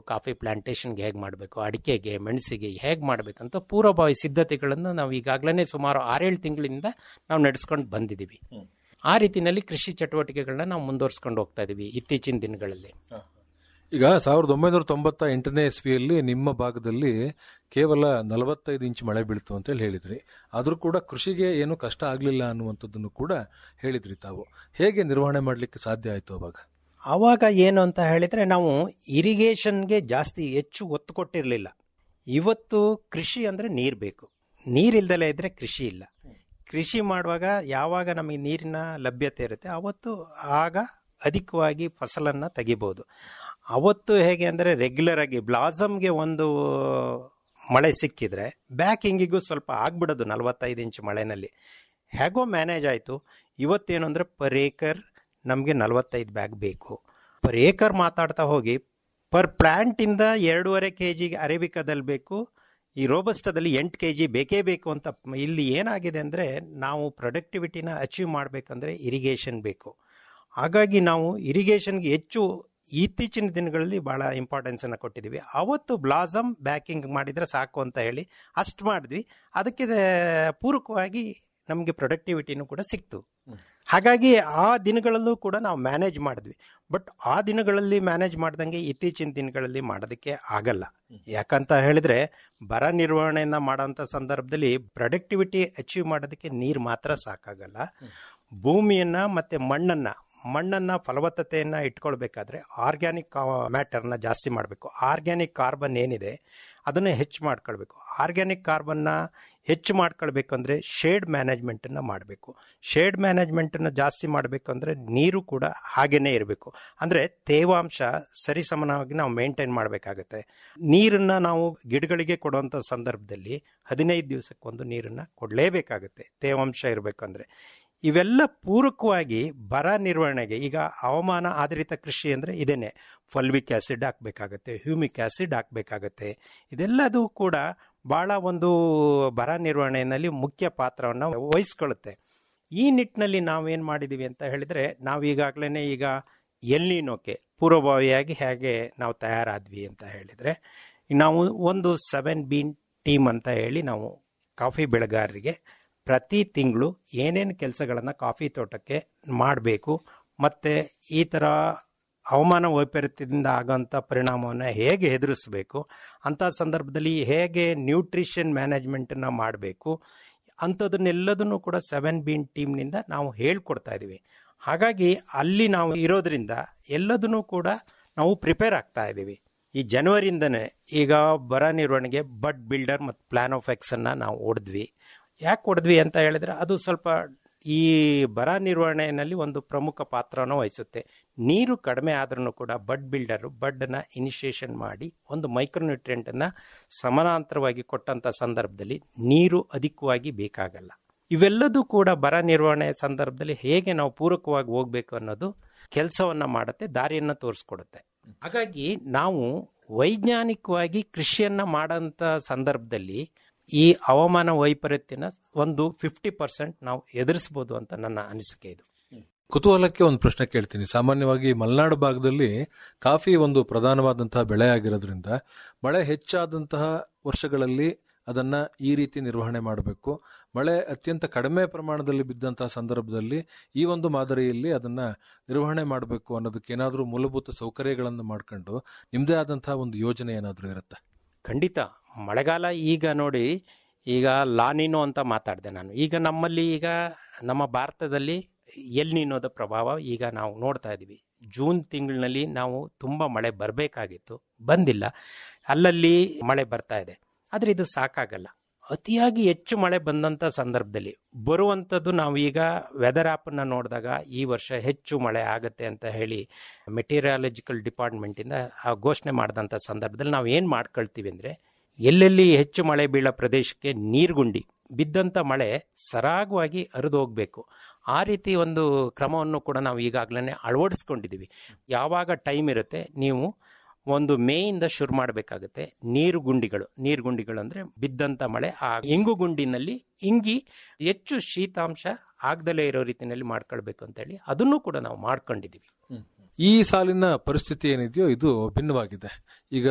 coffee ಪ್ಲಾಂಟೇಶನ್ಗೆ ಹೇಗೆ ಮಾಡಬೇಕು ಅಡಿಕೆಗೆ ಮೆಣಸಿಗೆ ಹೇಗೆ ಮಾಡಬೇಕಂತ ಪೂರ್ವಭಾವಿ ಸಿದ್ಧತೆಗಳನ್ನು ನಾವು ಈಗಾಗಲೇ ಸುಮಾರು ಆರೇಳು ತಿಂಗಳಿಂದ ನಾವು ನಡೆಸ್ಕೊಂಡು ಬಂದಿದ್ದೀವಿ ಆ ರೀತಿಯಲ್ಲಿ ಕೃಷಿ ಚಟುವಟಿಕೆಗಳನ್ನ ನಾವು ಮುಂದುವರ್ಸ್ಕೊಂಡು ಹೋಗ್ತಾ ಇದೀವಿ ಇತ್ತೀಚಿನ ದಿನಗಳಲ್ಲಿ ಈಗ ಸಾವಿರದ ಒಂಬೈನೂರ ತೊಂಬತ್ತ ಎಂಟನೇ ಇಸ್ವಿಯಲ್ಲಿ ನಿಮ್ಮ ಭಾಗದಲ್ಲಿ ಕೇವಲ ನಲವತ್ತೈದು ಇಂಚ್ ಮಳೆ ಬೀಳ್ತು ಅಂತ ಹೇಳಿ ಹೇಳಿದ್ರಿ ಆದ್ರೂ ಕೂಡ ಕೃಷಿಗೆ ಏನು ಕಷ್ಟ ಆಗ್ಲಿಲ್ಲ ಅನ್ನುವಂಥದ್ದನ್ನು ಕೂಡ ಹೇಳಿದ್ರಿ ತಾವು ಹೇಗೆ ನಿರ್ವಹಣೆ ಮಾಡ್ಲಿಕ್ಕೆ ಸಾಧ್ಯ ಆಯ್ತು ಅವಾಗ ಆವಾಗ ಏನು ಅಂತ ಹೇಳಿದ್ರೆ ನಾವು ಇರಿಗೇಷನ್ಗೆ ಜಾಸ್ತಿ ಹೆಚ್ಚು ಒತ್ತು ಕೊಟ್ಟಿರಲಿಲ್ಲ ಇವತ್ತು ಕೃಷಿ ಅಂದರೆ ನೀರು ಬೇಕು ನೀರಿಲ್ದಲೇ ಇದ್ರೆ ಕೃಷಿ ಇಲ್ಲ ಕೃಷಿ ಮಾಡುವಾಗ ಯಾವಾಗ ನಮಗೆ ನೀರಿನ ಲಭ್ಯತೆ ಇರುತ್ತೆ ಅವತ್ತು ಆಗ ಅಧಿಕವಾಗಿ ಫಸಲನ್ನು ತೆಗಿಬೋದು ಅವತ್ತು ಹೇಗೆ ಅಂದರೆ ರೆಗ್ಯುಲರ್ ಆಗಿ ಬ್ಲಾಸಮ್ಗೆ ಒಂದು ಮಳೆ ಸಿಕ್ಕಿದ್ರೆ ಬ್ಯಾಕಿಂಗಿಗೂ ಸ್ವಲ್ಪ ಆಗ್ಬಿಡೋದು ನಲವತ್ತೈದು ಇಂಚ್ ಮಳೆನಲ್ಲಿ ಹೇಗೋ ಮ್ಯಾನೇಜ್ ಆಯಿತು ಇವತ್ತೇನು ಅಂದರೆ ಪರ್ ಏಕರ್ ನಮಗೆ ನಲವತ್ತೈದು ಬ್ಯಾಗ್ ಬೇಕು ಪರ್ ಏಕರ್ ಮಾತಾಡ್ತಾ ಹೋಗಿ ಪರ್ ಪ್ಲ್ಯಾಂಟಿಂದ ಎರಡೂವರೆ ಕೆ ಜಿಗೆ ಅರೇಬಿಕಾದಲ್ಲಿ ಬೇಕು ಈ ರೋಬಸ್ಟದಲ್ಲಿ ಎಂಟು ಕೆ ಜಿ ಬೇಕೇ ಬೇಕು ಅಂತ ಇಲ್ಲಿ ಏನಾಗಿದೆ ಅಂದರೆ ನಾವು ಪ್ರೊಡಕ್ಟಿವಿಟಿನ ಅಚೀವ್ ಮಾಡಬೇಕಂದ್ರೆ ಇರಿಗೇಷನ್ ಬೇಕು ಹಾಗಾಗಿ ನಾವು ಇರಿಗೇಷನ್ಗೆ ಹೆಚ್ಚು ಇತ್ತೀಚಿನ ದಿನಗಳಲ್ಲಿ ಭಾಳ ಇಂಪಾರ್ಟೆನ್ಸನ್ನು ಕೊಟ್ಟಿದ್ದೀವಿ ಅವತ್ತು ಬ್ಲಾಸಮ್ ಬ್ಯಾಕಿಂಗ್ ಮಾಡಿದರೆ ಸಾಕು ಅಂತ ಹೇಳಿ ಅಷ್ಟು ಮಾಡಿದ್ವಿ ಅದಕ್ಕೆ ಪೂರಕವಾಗಿ ನಮಗೆ ಪ್ರೊಡಕ್ಟಿವಿಟಿನೂ ಕೂಡ ಸಿಕ್ತು ಹಾಗಾಗಿ ಆ ದಿನಗಳಲ್ಲೂ ಕೂಡ ನಾವು ಮ್ಯಾನೇಜ್ ಮಾಡಿದ್ವಿ ಬಟ್ ಆ ದಿನಗಳಲ್ಲಿ ಮ್ಯಾನೇಜ್ ಮಾಡ್ದಂಗೆ ಇತ್ತೀಚಿನ ದಿನಗಳಲ್ಲಿ ಮಾಡೋದಕ್ಕೆ ಆಗಲ್ಲ ಯಾಕಂತ ಹೇಳಿದ್ರೆ ಬರ ನಿರ್ವಹಣೆಯನ್ನ ಮಾಡೋಂಥ ಸಂದರ್ಭದಲ್ಲಿ ಪ್ರೊಡಕ್ಟಿವಿಟಿ ಅಚೀವ್ ಮಾಡೋದಕ್ಕೆ ನೀರು ಮಾತ್ರ ಸಾಕಾಗಲ್ಲ ಭೂಮಿಯನ್ನ ಮತ್ತೆ ಮಣ್ಣನ್ನ ಮಣ್ಣನ್ನ ಫಲವತ್ತತೆಯನ್ನ ಇಟ್ಕೊಳ್ಬೇಕಾದ್ರೆ ಆರ್ಗ್ಯಾನಿಕ್ ಮ್ಯಾಟರ್ನ ಜಾಸ್ತಿ ಮಾಡಬೇಕು ಆರ್ಗ್ಯಾನಿಕ್ ಕಾರ್ಬನ್ ಏನಿದೆ ಅದನ್ನು ಹೆಚ್ಚು ಮಾಡ್ಕೊಳ್ಬೇಕು ಆರ್ಗ್ಯಾನಿಕ್ ಕಾರ್ಬನ್ನ ಹೆಚ್ಚು ಮಾಡ್ಕೊಳ್ಬೇಕು ಅಂದರೆ ಶೇಡ್ ಮ್ಯಾನೇಜ್ಮೆಂಟನ್ನು ಮಾಡಬೇಕು ಶೇಡ್ ಮ್ಯಾನೇಜ್ಮೆಂಟನ್ನು ಜಾಸ್ತಿ ಮಾಡಬೇಕು ಅಂದರೆ ನೀರು ಕೂಡ ಹಾಗೇನೇ ಇರಬೇಕು ಅಂದರೆ ತೇವಾಂಶ ಸರಿಸಮನವಾಗಿ ನಾವು ಮೇಂಟೈನ್ ಮಾಡಬೇಕಾಗತ್ತೆ ನೀರನ್ನು ನಾವು ಗಿಡಗಳಿಗೆ ಕೊಡುವಂಥ ಸಂದರ್ಭದಲ್ಲಿ ಹದಿನೈದು ದಿವಸಕ್ಕೊಂದು ನೀರನ್ನು ಕೊಡಲೇಬೇಕಾಗುತ್ತೆ ತೇವಾಂಶ ಇರಬೇಕು ಅಂದರೆ ಇವೆಲ್ಲ ಪೂರಕವಾಗಿ ಬರ ನಿರ್ವಹಣೆಗೆ ಈಗ ಹವಾಮಾನ ಆಧಾರಿತ ಕೃಷಿ ಅಂದರೆ ಇದೇನೆ ಫಲ್ವಿಕ್ ಆ್ಯಸಿಡ್ ಹಾಕಬೇಕಾಗತ್ತೆ ಹ್ಯೂಮಿಕ್ ಆ್ಯಸಿಡ್ ಹಾಕಬೇಕಾಗತ್ತೆ ಇದೆಲ್ಲದೂ ಕೂಡ ಭಾಳ ಒಂದು ಬರ ನಿರ್ವಹಣೆಯಲ್ಲಿ ಮುಖ್ಯ ಪಾತ್ರವನ್ನು ವಹಿಸ್ಕೊಳ್ಳುತ್ತೆ ಈ ನಿಟ್ಟಿನಲ್ಲಿ ನಾವೇನು ಮಾಡಿದ್ದೀವಿ ಅಂತ ಹೇಳಿದರೆ ನಾವು ಈಗಾಗಲೇ ಈಗ ಎಲ್ಲಿನೋಕೆ ಪೂರ್ವಭಾವಿಯಾಗಿ ಹೇಗೆ ನಾವು ತಯಾರಾದ್ವಿ ಅಂತ ಹೇಳಿದರೆ ನಾವು ಒಂದು ಸೆವೆನ್ ಬೀನ್ ಟೀಮ್ ಅಂತ ಹೇಳಿ ನಾವು ಕಾಫಿ ಬೆಳೆಗಾರರಿಗೆ ಪ್ರತಿ ತಿಂಗಳು ಏನೇನು ಕೆಲಸಗಳನ್ನು ಕಾಫಿ ತೋಟಕ್ಕೆ ಮಾಡಬೇಕು ಮತ್ತು ಈ ಥರ ಹವಾಮಾನ ವೈಪರೀತ್ಯದಿಂದ ಆಗೋಂಥ ಪರಿಣಾಮವನ್ನು ಹೇಗೆ ಎದುರಿಸಬೇಕು ಅಂಥ ಸಂದರ್ಭದಲ್ಲಿ ಹೇಗೆ ನ್ಯೂಟ್ರಿಷನ್ ಮ್ಯಾನೇಜ್ಮೆಂಟನ್ನು ಮಾಡಬೇಕು ಅಂಥದನ್ನೆಲ್ಲದನ್ನು ಕೂಡ ಸೆವೆನ್ ಬೀನ್ ಟೀಮ್ನಿಂದ ನಾವು ಹೇಳ್ಕೊಡ್ತಾ ಇದ್ದೀವಿ ಹಾಗಾಗಿ ಅಲ್ಲಿ ನಾವು ಇರೋದ್ರಿಂದ ಎಲ್ಲದನ್ನೂ ಕೂಡ ನಾವು ಪ್ರಿಪೇರ್ ಆಗ್ತಾ ಇದ್ದೀವಿ ಈ ಜನವರಿಯಿಂದನೇ ಈಗ ಬರ ನಿರ್ವಹಣೆಗೆ ಬಡ್ ಬಿಲ್ಡರ್ ಮತ್ತು ಪ್ಲಾನ್ ಆಫ್ ಎಕ್ಸನ್ನು ನಾವು ಹೊಡೆದ್ವಿ ಯಾಕೆ ಹೊಡೆದ್ವಿ ಅಂತ ಹೇಳಿದ್ರೆ ಅದು ಸ್ವಲ್ಪ ಈ ಬರ ನಿರ್ವಹಣೆಯಲ್ಲಿ ಒಂದು ಪ್ರಮುಖ ಪಾತ್ರನ ವಹಿಸುತ್ತೆ ನೀರು ಕಡಿಮೆ ಆದ್ರೂ ಕೂಡ ಬಡ್ ಬಿಲ್ಡರು ಬಡ್ನ ಇನಿಷಿಯೇಷನ್ ಮಾಡಿ ಒಂದು ಮೈಕ್ರೋನ್ಯೂಟ್ರಿಯೆಂಟನ್ನು ಸಮಾನಾಂತರವಾಗಿ ಕೊಟ್ಟಂಥ ಸಂದರ್ಭದಲ್ಲಿ ನೀರು ಅಧಿಕವಾಗಿ ಬೇಕಾಗಲ್ಲ ಇವೆಲ್ಲದೂ ಕೂಡ ಬರ ನಿರ್ವಹಣೆ ಸಂದರ್ಭದಲ್ಲಿ ಹೇಗೆ ನಾವು ಪೂರಕವಾಗಿ ಹೋಗ್ಬೇಕು ಅನ್ನೋದು ಕೆಲಸವನ್ನ ಮಾಡುತ್ತೆ ದಾರಿಯನ್ನು ತೋರಿಸ್ಕೊಡುತ್ತೆ ಹಾಗಾಗಿ ನಾವು ವೈಜ್ಞಾನಿಕವಾಗಿ ಕೃಷಿಯನ್ನ ಮಾಡೋಂಥ ಸಂದರ್ಭದಲ್ಲಿ ಈ ಹವಾಮಾನ ವೈಪರೀತ್ಯನ ಒಂದು ಫಿಫ್ಟಿ ಪರ್ಸೆಂಟ್ ನಾವು ಎದುರಿಸ್ಬೋದು ಅಂತ ನನ್ನ ಅನಿಸಿಕೆ ಇದು ಕುತೂಹಲಕ್ಕೆ ಒಂದು ಪ್ರಶ್ನೆ ಕೇಳ್ತೀನಿ ಸಾಮಾನ್ಯವಾಗಿ ಮಲೆನಾಡು ಭಾಗದಲ್ಲಿ ಕಾಫಿ ಒಂದು ಪ್ರಧಾನವಾದಂತಹ ಬೆಳೆ ಆಗಿರೋದ್ರಿಂದ ಮಳೆ ಹೆಚ್ಚಾದಂತಹ ವರ್ಷಗಳಲ್ಲಿ ಅದನ್ನ ಈ ರೀತಿ ನಿರ್ವಹಣೆ ಮಾಡಬೇಕು ಮಳೆ ಅತ್ಯಂತ ಕಡಿಮೆ ಪ್ರಮಾಣದಲ್ಲಿ ಬಿದ್ದಂತಹ ಸಂದರ್ಭದಲ್ಲಿ ಈ ಒಂದು ಮಾದರಿಯಲ್ಲಿ ಅದನ್ನ ನಿರ್ವಹಣೆ ಮಾಡಬೇಕು ಅನ್ನೋದಕ್ಕೆ ಏನಾದರೂ ಮೂಲಭೂತ ಸೌಕರ್ಯಗಳನ್ನು ಮಾಡ್ಕೊಂಡು ನಿಮ್ದೇ ಆದಂತಹ ಒಂದು ಯೋಜನೆ ಏನಾದರೂ ಇರುತ್ತೆ ಖಂಡಿತ ಮಳೆಗಾಲ ಈಗ ನೋಡಿ ಈಗ ಲಾನಿನೋ ಅಂತ ಮಾತಾಡಿದೆ ನಾನು ಈಗ ನಮ್ಮಲ್ಲಿ ಈಗ ನಮ್ಮ ಭಾರತದಲ್ಲಿ ಎಲ್ನಿನೋದ ಪ್ರಭಾವ ಈಗ ನಾವು ನೋಡ್ತಾ ಇದ್ದೀವಿ ಜೂನ್ ತಿಂಗಳಿನಲ್ಲಿ ನಾವು ತುಂಬ ಮಳೆ ಬರಬೇಕಾಗಿತ್ತು ಬಂದಿಲ್ಲ ಅಲ್ಲಲ್ಲಿ ಮಳೆ ಬರ್ತಾ ಇದೆ ಆದರೆ ಇದು ಸಾಕಾಗಲ್ಲ ಅತಿಯಾಗಿ ಹೆಚ್ಚು ಮಳೆ ಬಂದಂಥ ಸಂದರ್ಭದಲ್ಲಿ ಬರುವಂಥದ್ದು ನಾವು ಈಗ ವೆದರ್ ಆ್ಯಪನ್ನು ನೋಡಿದಾಗ ಈ ವರ್ಷ ಹೆಚ್ಚು ಮಳೆ ಆಗುತ್ತೆ ಅಂತ ಹೇಳಿ ಮೆಟೀರಿಯಾಲಜಿಕಲ್ ಡಿಪಾರ್ಟ್ಮೆಂಟಿಂದ ಆ ಘೋಷಣೆ ಮಾಡಿದಂಥ ಸಂದರ್ಭದಲ್ಲಿ ನಾವು ಏನು ಮಾಡ್ಕೊಳ್ತೀವಿ ಅಂದರೆ ಎಲ್ಲೆಲ್ಲಿ ಹೆಚ್ಚು ಮಳೆ ಬೀಳೋ ಪ್ರದೇಶಕ್ಕೆ ನೀರ್ಗುಂಡಿ ಬಿದ್ದಂಥ ಮಳೆ ಸರಾಗವಾಗಿ ಹರಿದು ಹೋಗಬೇಕು ಆ ರೀತಿ ಒಂದು ಕ್ರಮವನ್ನು ಕೂಡ ನಾವು ಈಗಾಗಲೇ ಅಳವಡಿಸ್ಕೊಂಡಿದ್ದೀವಿ ಯಾವಾಗ ಟೈಮ್ ಇರುತ್ತೆ ನೀವು ಒಂದು ಮೇಯಿಂದ ಶುರು ಮಾಡಬೇಕಾಗುತ್ತೆ ನೀರು ಗುಂಡಿಗಳು ನೀರು ಗುಂಡಿಗಳು ಅಂದರೆ ಬಿದ್ದಂಥ ಮಳೆ ಆ ಇಂಗು ಗುಂಡಿನಲ್ಲಿ ಇಂಗಿ ಹೆಚ್ಚು ಶೀತಾಂಶ ಆಗದಲ್ಲೇ ಇರೋ ರೀತಿಯಲ್ಲಿ ಮಾಡ್ಕೊಳ್ಬೇಕು ಅಂತೇಳಿ ಅದನ್ನು ಕೂಡ ನಾವು ಮಾಡ್ಕೊಂಡಿದ್ದೀವಿ ಈ ಸಾಲಿನ ಪರಿಸ್ಥಿತಿ ಏನಿದೆಯೋ ಇದು ಭಿನ್ನವಾಗಿದೆ ಈಗ